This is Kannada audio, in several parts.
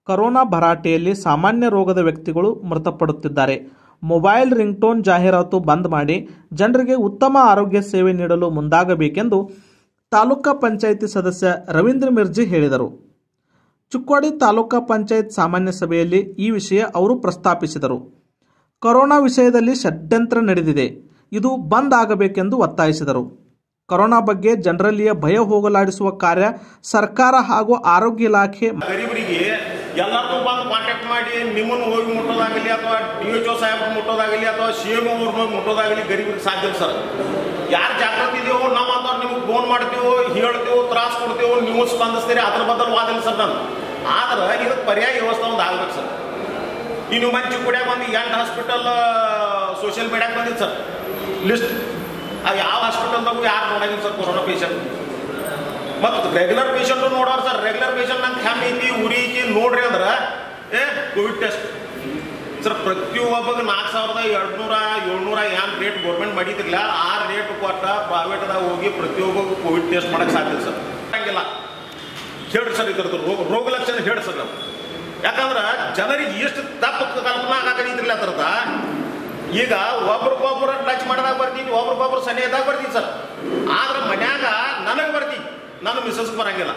ಕರೋನಾ ಭರಾಟೆಯಲ್ಲಿ ಸಾಮಾನ್ಯ ರೋಗದ ವ್ಯಕ್ತಿಗಳು ಮೃತಪಡುತ್ತಿದ್ದಾರೆ ಮೊಬೈಲ್ ರಿಂಗ್ಟೋನ್ ಜಾಹೀರಾತು ಬಂದ್ ಮಾಡಿ ಜನರಿಗೆ ಉತ್ತಮ ಆರೋಗ್ಯ ಸೇವೆ ನೀಡಲು ಮುಂದಾಗಬೇಕೆಂದು ತಾಲೂಕಾ ಪಂಚಾಯಿತಿ ಸದಸ್ಯ ರವೀಂದ್ರ ಮಿರ್ಜಿ ಹೇಳಿದರು ಚುಕ್ಕೋಡಿ ತಾಲೂಕಾ ಪಂಚಾಯತ್ ಸಾಮಾನ್ಯ ಸಭೆಯಲ್ಲಿ ಈ ವಿಷಯ ಅವರು ಪ್ರಸ್ತಾಪಿಸಿದರು ಕೊರೋನಾ ವಿಷಯದಲ್ಲಿ ಷಡ್ಯಂತ್ರ ನಡೆದಿದೆ ಇದು ಬಂದ್ ಆಗಬೇಕೆಂದು ಒತ್ತಾಯಿಸಿದರು ಕೊರೋನಾ ಬಗ್ಗೆ ಜನರಲ್ಲಿಯ ಭಯ ಹೋಗಲಾಡಿಸುವ ಕಾರ್ಯ ಸರ್ಕಾರ ಹಾಗೂ ಆರೋಗ್ಯ ಇಲಾಖೆ ಗರೀಬರಿಗೆ ಎಲ್ಲರಿಗೂ ಬಂದು ಕಾಂಟ್ಯಾಕ್ಟ್ ಮಾಡಿ ನಿಮ್ಮನ್ನು ಹೋಗಿ ಮುಟ್ಟೋದಾಗಲಿ ಅಥವಾ ಡಿ ಎಚ್ ಒ ಸಾಹೇಬ್ರು ಮುಟ್ಟೋದಾಗಲಿ ಅಥವಾ ಸಿ ಎಮ್ ಅವ್ರನ್ನ ಮುಟ್ಟೋದಾಗಲಿ ಗರೀಬರಿಗೆ ಸಾಧ್ಯ ಇಲ್ಲ ಸರ್ ಯಾರು ಜಾಗೃತಿ ಇದೆಯೋ ನಾವು ಅಂತವ್ರು ನಿಮ್ಗೆ ಫೋನ್ ಮಾಡ್ತೀವೋ ಹೇಳ್ತೀವೋ ತ್ರಾಸ ಕೊಡ್ತೀವೋ ನೀವು ಸ್ಪಂದಿಸ್ತೀರಿ ಅದ್ರ ಬದಲು ವಾದಿಲ್ಲ ಸರ್ ನಾನು ಆದ್ರೆ ಇದಕ್ಕೆ ಪರ್ಯಾಯ ವ್ಯವಸ್ಥೆ ಒಂದು ಆಗ್ಬೇಕು ಸರ್ ಇನ್ನು ಮಂಚು ಕುಡಿಯಾಗ ಒಂದು ಎಂಟು ಹಾಸ್ಪಿಟಲ್ ಸೋಷಿಯಲ್ ಮೀಡಿಯಾಗೆ ಬಂದಿತ್ತು ಸರ್ ಲಿಸ್ಟ್ ಆ ಯಾವ ಹಾಸ್ಪಿಟಲ್ದಾಗೂ ಯಾರು ನೋಡಂಗಿಲ್ಲ ಸರ್ ಕೊರೋನಾ ಪೇಷಂಟ್ ಮತ್ತು ರೆಗ್ಯುಲರ್ ಪೇಷಂಟು ನೋಡೋರು ಸರ್ ರೆಗ್ಯುಲರ್ ಪೇಷಂಟ್ ನಂಗೆ ಕೆಮ್ಮು ಐತಿ ಉರಿ ಐತಿ ನೋಡ್ರಿ ಅಂದ್ರೆ ಏ ಕೋವಿಡ್ ಟೆಸ್ಟ್ ಸರ್ ಪ್ರತಿಯೊಬ್ಬಗೆ ನಾಲ್ಕು ಸಾವಿರದ ಎರಡುನೂರ ಏಳ್ನೂರ ಏನು ರೇಟ್ ಗೌರ್ಮೆಂಟ್ ಮಾಡಿದ್ರಲ್ಲ ಆ ರೇಟ್ ಕೊಟ್ಟ ಪ್ರೈವೇಟ್ದಾಗ ಹೋಗಿ ಪ್ರತಿಯೊಬ್ಬಗೂ ಕೋವಿಡ್ ಟೆಸ್ಟ್ ಮಾಡಕ್ಕೆ ಸಾಧ್ಯ ಇಲ್ಲ ಸರ್ ಹಂಗಿಲ್ಲ ಹೇಳ್ರಿ ಸರ್ ಇದ್ರದ್ದು ರೋಗ ರೋಗ ಲಕ್ಷಣ ಹೇಳಿ ಸರ್ ನಾವು ಯಾಕಂದ್ರೆ ಜನರಿಗೆ ಎಷ್ಟು ತಪ್ಪು ಕಲ್ಪನಾ ಆಗಕೈತಿರ್ಲಿ ಅದ್ರದ ಈಗ ಒಬ್ರಿಗೊಬ್ರು ಟಚ್ ಮಾಡಿದಾಗ ಬರ್ತೀನಿ ಒಬ್ರಿಗೊಬ್ರು ಸನಿಹದಾಗ ಬರ್ತೀನಿ ಸರ್ ಆದ್ರೆ ಮನ್ಯಾಗ ನನಗೆ ಬರ್ತೀನಿ ನನ್ನ ಮಿಸಸ್ ಬರಂಗಿಲ್ಲ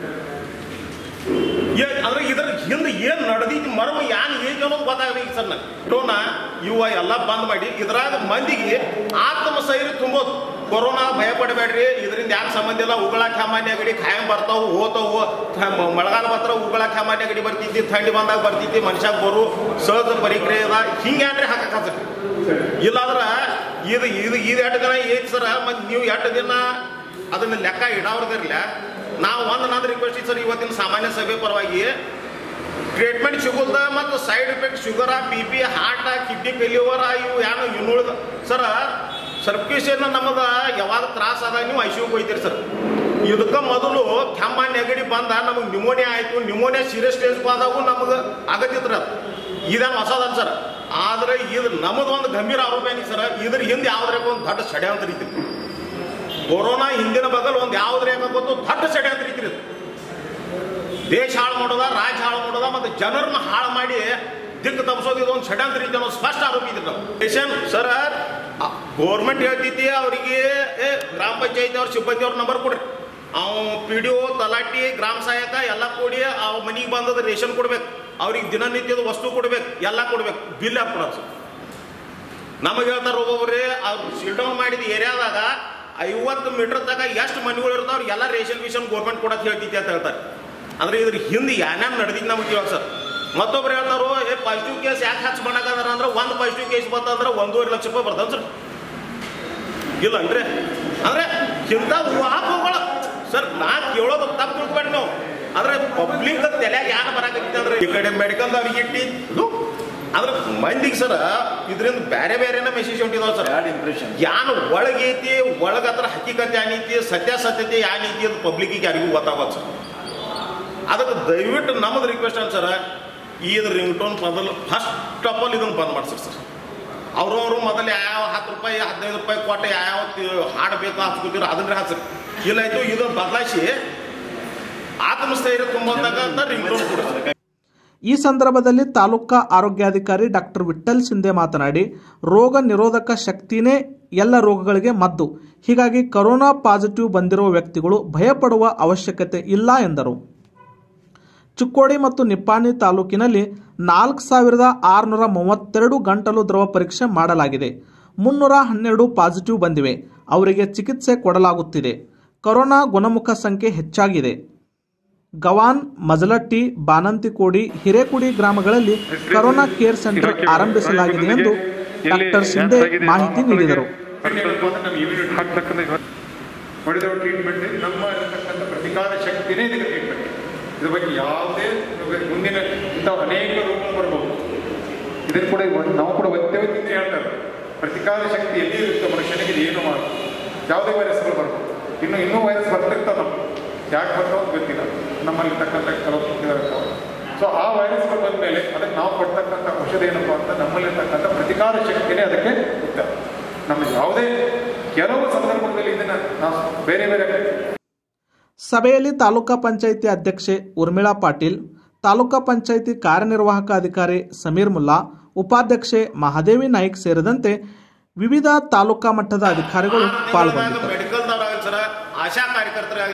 ಏ ಅಂದ್ರೆ ಇದ್ರ ಹಿಂದೆ ಏನು ನಡೆದೈತಿ ಮರ್ಮ ಯಾನ್ ಏನ್ ಅನ್ನೋದು ಗೊತ್ತಾಗಬೇಕು ಸರ್ ನಂಗೆ ಕೊರೋನಾ ಇವ ಎಲ್ಲ ಬಂದ್ ಮಾಡಿ ಇದ್ರಾಗ ಮಂದಿಗೆ ಆತ್ಮಸ್ಥೈರ್ಯ ತುಂಬೋದು ಕೊರೋನಾ ಭಯ ಪಡಬೇಡ್ರಿ ಇದರಿಂದ ಯಾಕೆ ಸಂಬಂಧ ಇಲ್ಲ ಉಗಳ ಸಾಮಾನ್ಯ ಗಡಿ ಖಾಯಂ ಬರ್ತಾವು ಹೋತಾವು ಥ- ಮಳೆಗಾಲ ಮಾತ್ರ ಉಗಳ ಸಾಮಾನ್ಯ ಗಡಿ ಬರ್ತೈತಿ ಥಂಡಿ ಬಂದಾಗ ಬರ್ತೈತಿ ಮನುಷ್ಯಾಗ ಬರು ಸಹಜ ಪರಿಕ್ರಿಯೆ ಅದ ಹಿಂಗ್ಯಾನ್ರಿ ಹಾಕಕ್ ಹಚ್ಚರಿ ಇಲ್ಲಾಂದ್ರ ಇದು ಇದು ಇದು ಎರಡು ದಿನ ಐತಿ ಸರ್ ಮತ್ತು ನೀವು ಎರಡು ದಿನ ಅದನ್ನ ಲೆಕ್ಕ ಇಡೋರ್ದಿರ್ಲ ನಾವು ಒಂದು ನಂದು ರಿಕ್ವೆಸ್ಟ್ ಸರ್ ಇವತ್ತಿನ ಸಾಮಾನ್ಯ ಸಭೆ ಪರವಾಗಿ ಟ್ರೀಟ್ಮೆಂಟ್ ಸಿಗುಲ್ದ ಮತ್ತು side effect sugar B P heart kidney failure ಇವು ಏನು ಇನ್ನುಳಿದ ಸರ್ ಸರ್ಕ್ಯುಲೇಷನ್ ನಮ್ಮದ ಯಾವಾಗ ತ್ರಾಸ ಆದಾಗ ನೀವು ಐ ಸಿ ಹೋಗ್ತೀರಿ ಸರ್ ಇದಕ್ಕೆ ಮೊದಲು ಕೆಮ್ಮ ನೆಗಡಿ ಬಂದ ನಮಗೆ ನ್ಯೂಮೋನಿಯಾ ಆಯಿತು ನ್ಯೂಮೋನಿಯಾ ಸೀರಿಯಸ್ ಸ್ಟೇಜ್ ಬಂದಾಗೂ ನಮಗೆ ಆಗತ್ತಿತ್ತು ಅದು ಇದೇನು ಹೊಸದಲ್ಲ ಸರ್ ಆದ್ರೆ ಇದು ನಮ್ಮದು ಒಂದು ಗಂಭೀರ ಆರೋಪ ಏನಿದೆ ಸರ್ ಇದ್ರ ಹಿಂದೆ ಯಾವ್ದ್ರಾಗ ಒಂದು ದೊಡ್ಡ ಷಡ್ಯಂತ್ರ ಐತಿ ಕೊರೋನಾ ಹಿಂದಿನ ಬಗಲ್ ಒಂದು ಯಾವ್ದ್ರ ಗೊತ್ತು ದೊಡ್ಡ ಷಡ್ಯಂತ್ರ ಐತ್ರಿ ಇದು ದೇಶ ಹಾಳು ಮಾಡೋದ ರಾಜ್ಯ ಹಾಳು ಮಾಡೋದ ಮತ್ತು ಜನರನ್ನ ಹಾಳು ಮಾಡಿ ದಿಕ್ಕು ತಪ್ಪಿಸೋದು ಇದೊಂದು ಷಡ್ಯಂತ್ರ ಐತಿ ಅನ್ನೋ ಸ್ಪಷ್ಟ ಆರೋಪ ಇದ್ರಿ ನಾವು ಪೇಷನ್ ಸರ್ ಗೋರ್ಮೆಂಟ್ ಹೇಳ್ತೈತಿ ಅವರಿಗೆ ಏ ಗ್ರಾಮ ಪಂಚಾಯತಿ ಅವ್ರ ಸಿಬ್ಬಂದಿ ಅವ್ರ ನಂಬರ್ ಕೊಡ್ರಿ ಅವ್ ಪಿ ಡಿ ಒ ತಲಾಟಿ ಗ್ರಾಮ ಸಹಾಯಕ ಎಲ್ಲ ಕೂಡಿ ಅವ್ ಮನಿಗೆ ಬಂದದ ರೇಷನ್ ಕೊಡ್ಬೇಕು ಅವ್ರಿಗೆ ದಿನನಿತ್ಯದ ವಸ್ತು ಕೊಡ್ಬೇಕು ಎಲ್ಲ ಕೊಡ್ಬೇಕು ಬಿಲ್ ಹಾಕ್ಕೊಡೋದು ಸರ್ ನಮಗೆ ಹೇಳ್ತಾರೆ ಒಬ್ಬೊಬ್ರಿ ಅವ್ರು ಶೀಲ್ಡೌನ್ ಮಾಡಿದ ಏರಿಯಾದಾಗ ಐವತ್ತು ಮೀಟರ್ ತನಕ ಎಷ್ಟು ಮನೆಗಳು ಇರ್ತಾವ್ರು ಎಲ್ಲ ರೇಷನ್ ಗೀಷನ್ ಗೌರ್ಮೆಂಟ್ ಕೊಡೋದು ಹೇಳ್ತೈತಿ ಅಂತ ಹೇಳ್ತಾರೆ ಅಂದ್ರೆ ಇದ್ರ ಹಿಂದೆ ಏನೇನು ನಡೆದಿದ್ದು ನಮಗೆ ಇವಾಗ ಸರ್ ಮತ್ತೊಬ್ರು ಹೇಳ್ತಾರೋ ಏ ಪಾಸಿಟಿವ್ ಕೇಸ್ ಯಾಕೆ ಹಚ್ಚ ಮಾಡಕದಾರ ಅಂದ್ರೆ ಒಂದು ಪಾಸಿಟಿವ್ ಕೇಸ್ ಬಂತಂದ್ರೆ ಒಂದೂವರೆ ಲಕ್ಷ ರೂಪಾಯಿ ಬರ್ತಾನೆ ಸರ್ ಇಲ್ಲ ಅಂದ್ರೆ ಅಂದ್ರೆ ಇಂಥ ವಾಪಗಳ ಸರ್ ನಾ ಕೇಳೋದು ತಪ್ಪು ತಿಳ್ಕೊಂಡು ನಾವು ಅಂದ್ರೆ ಪಬ್ಲಿಕ್ ತಲೆಯಾಗ ಯಾರು ಬರಾಕೈತಿ ಅಂದ್ರೆ ಈ ಕಡೆ ಮೆಡಿಕಲ್ದವ್ರಿಗೆ ಇಟ್ಟಿದ್ದು ಅಂದ್ರೆ ಮಂದಿಗೆ ಸರ್ ಇದರಿಂದ ಬೇರೆ ಬೇರೆನ ಮೆಸೇಜ್ ಹೊಂಟಿದಾವ ಸರ್ ಇಂಪ್ರೆಷನ್ ಯಾನು ಒಳಗೈತಿ ಒಳಗತ್ರ ಹಕ್ಕಿಕತೆ ಏನೈತಿ ಸತ್ಯಾಸತ್ಯತೆ ಏನೈತಿ ಅದು ಪಬ್ಲಿಕ್ಕಿಗೆ ಯಾರಿಗೂ ಗೊತ್ತಾಗೋದು ಸರ್ ಅದಕ್ಕೆ ದಯವಿಟ್ಟು ನಮ್ಮದು ರಿಕ್ವೆಸ್ಟ್ ಅನ್ ಸರ್ ಇದು ರಿಂಗ್ ಟೋನ್ ಮೊದಲು ಫಸ್ಟ್ ಆಫ್ ಆಲ್ ಇದನ್ನು ಬಂದ್ ಮಾಡ್ಸರ್ ಸರ್ ಅವ್ರವ್ರು ಮೊದಲು ಯಾವ ಹತ್ತು ರೂಪಾಯಿ ಹದಿನೈದು ರೂಪಾಯಿ ಕೊಟ್ಟು ಯಾವ ಹಾಡು ಬೇಕು ಹಚ್ಕೋತಿರೋ ಅದನ್ನ ಹಚ್ರಿ ಇಲ್ಲಾಯ್ತು ಇದು ಬದಲಾಯಿಸಿ ಆತ್ಮಸ್ಥೈರ್ಯ ತುಂಬತಕ್ಕಂಥ ರಿಂಗ್ ಟೋನ್ ಕೊಡ್ತಾರೆ ಈ ಸಂದರ್ಭದಲ್ಲಿ ತಾಲೂಕಾ ಆರೋಗ್ಯಾಧಿಕಾರಿ ಡಾಕ್ಟರ್ ವಿಠಲ್ ಸಿಂಧೆ ಮಾತನಾಡಿ ರೋಗ ನಿರೋಧಕ ಶಕ್ತಿನೇ ಎಲ್ಲ ರೋಗಗಳಿಗೆ ಮದ್ದು ಹೀಗಾಗಿ ಕರೋನಾ ಪಾಸಿಟಿವ್ ಬಂದಿರುವ ವ್ಯಕ್ತಿಗಳು ಭಯಪಡುವ ಅವಶ್ಯಕತೆ ಇಲ್ಲ ಎಂದರು ಚಿಕ್ಕೋಡಿ ಮತ್ತು ನಿಪ್ಪಾಣಿ ತಾಲೂಕಿನಲ್ಲಿ ನಾಲ್ಕು ಸಾವಿರದ ಆರುನೂರ ಮೂವತ್ತೆರಡು ಗಂಟಲು ದ್ರವ ಪರೀಕ್ಷೆ ಮಾಡಲಾಗಿದೆ ಮುನ್ನೂರ ಹನ್ನೆರಡು ಪಾಸಿಟಿವ್ ಬಂದಿವೆ ಅವರಿಗೆ ಚಿಕಿತ್ಸೆ ಕೊಡಲಾಗುತ್ತಿದೆ ಕೊರೋನಾ ಗುಣಮುಖ ಸಂಖ್ಯೆ ಹೆಚ್ಚಾಗಿದೆ ಗವಾನ್ ಮಜಲಟ್ಟಿ ಬಾನಂತಿಕೋಡಿ ಹಿರೇಕುಡಿ ಗ್ರಾಮಗಳಲ್ಲಿ ಕೊರೋನಾ ಕೇರ್ ಸೆಂಟರ್ ಆರಂಭಿಸಲಾಗಿದೆ ಎಂದು ಡಾಕ್ಟರ್ ಶಿಂದೆ ಮಾಹಿತಿ ನೀಡಿದರು ಹೊಡೆದವ ಟ್ರೀಟ್ಮೆಂಟ್ ನಮ್ಮ ಇರತಕ್ಕಂಥ ಪ್ರತಿಕಾರ ಶಕ್ತಿನೇ ಇದಕ್ಕೆ ಟ್ರೀಟ್ಮೆಂಟ್ ಇದ್ರ ಬಗ್ಗೆ ಯಾವುದೇ ಮುಂದಿನ ಇಂಥ ಅನೇಕ ರೋಗಗಳು ಬರಬಹುದು ಇದನ್ನು ಕೂಡ ಇವತ್ತು ನಾವು ಕೂಡ ಒತ್ತೇವತ್ತಿಂದ ಹೇಳ್ತಾರೆ ಪ್ರತಿಕಾರ ಶಕ್ತಿ ಎಲ್ಲಿ ಇರುತ್ತೆ ಮನುಷ್ಯನಿಗೆ ಇದು ಏನು ಮಾಡು ಯಾವುದೇ ವೈರಸ್ಗಳು ಬರ್ಬೋದು ಇನ್ನು ಇನ್ನೂ ವೈರಸ್ ಬರ್ತಿರ್ತಾವೆ ನಮ್ಮ ಯಾಕೆ ಬರ್ತಾವ ಅಂತ ಗೊತ್ತಿಲ್ಲ ನಮ್ಮಲ್ಲಿರ್ತಕ್ಕಂಥ ಕೆಲವು ಇರ್ತಾವೆ ಸೊ ಆ ವೈರಸ್ಗಳು ಬಂದ ಮೇಲೆ ಅದಕ್ಕೆ ನಾವು ಕೊಡ್ತಕ್ಕಂಥ ಔಷಧ ಏನಪ್ಪ ಅಂತ ನಮ್ಮಲ್ಲಿರ್ತಕ್ಕಂಥ ಪ್ರತಿಕಾರ ಶಕ್ತಿನೇ ಅದಕ್ಕೆ ಉತ್ತರ ನಮ್ಮ ಯಾವುದೇ ಕೆಲವು ಸಂದರ್ಭದಲ್ಲಿ ಇದನ್ನ ನಾವು ಬೇರೆ ಬೇರೆ ಸಭೆಯಲ್ಲಿ ತಾಲೂಕಾ ಪಂಚಾಯಿತಿ ಅಧ್ಯಕ್ಷೆ ಉರ್ಮಿಳಾ ಪಾಟೀಲ್ ತಾಲೂಕಾ ಪಂಚಾಯಿತಿ ಕಾರ್ಯನಿರ್ವಾಹಕ ಅಧಿಕಾರಿ ಸಮೀರ್ ಮುಲ್ಲಾ ಉಪಾಧ್ಯಕ್ಷೆ ಮಹಾದೇವಿ ನಾಯ್ಕ್ ಸೇರಿದಂತೆ ವಿವಿಧ ತಾಲೂಕಾ ಮಟ್ಟದ ಅಧಿಕಾರಿಗಳು ಪಾಲ್ಗೊಂಡಿದ್ದರು ಮೆಡಿಕಲ್ದವ್ರಾಗಲಿ ಸರ ಆಶಾ ಕಾರ್ಯಕರ್ತರಾಗಲಿ